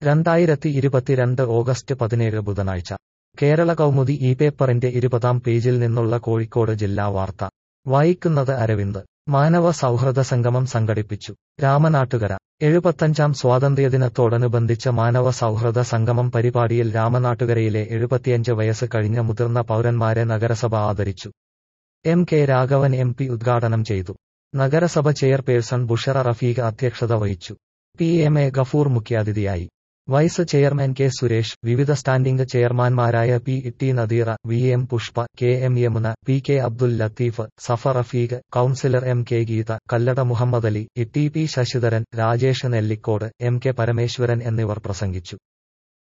രണ്ടായിരത്തി ഇരുപത്തിരണ്ട് ഓഗസ്റ്റ് പതിനേഴ് ബുധനാഴ്ച കേരള കൗമുദി ഈ പേപ്പറിന്റെ ഇരുപതാം പേജിൽ നിന്നുള്ള കോഴിക്കോട് ജില്ലാ വാർത്ത വായിക്കുന്നത് അരവിന്ദ് മാനവ സൗഹൃദ സംഗമം സംഘടിപ്പിച്ചു രാമനാട്ടുകര എഴുപത്തഞ്ചാം സ്വാതന്ത്ര്യദിനത്തോടനുബന്ധിച്ച മാനവ സൗഹൃദ സംഗമം പരിപാടിയിൽ രാമനാട്ടുകരയിലെ എഴുപത്തിയഞ്ച് വയസ്സ് കഴിഞ്ഞ മുതിർന്ന പൗരന്മാരെ നഗരസഭ ആദരിച്ചു M K Raghavan M P ഉദ്ഘാടനം ചെയ്തു നഗരസഭ ചെയർപേഴ്സൺ ബുഷറ റഫീഖ് അധ്യക്ഷത വഹിച്ചു പി എം എ ഗഫൂർ മുഖ്യാതിഥിയായി വൈസ് ചെയർമാൻ കെ സുരേഷ് വിവിധ സ്റ്റാൻഡിംഗ് ചെയർമാൻമാരായ P T Nadeera V M Pushpa K M Yamuna P K Abdul Latheef Safa Rafeeq councillor M K Geetha Kallada Muhammad Ali T P Sasidharan Rajesh Nellikode M K Parameswaran എന്നിവർ പ്രസംഗിച്ചു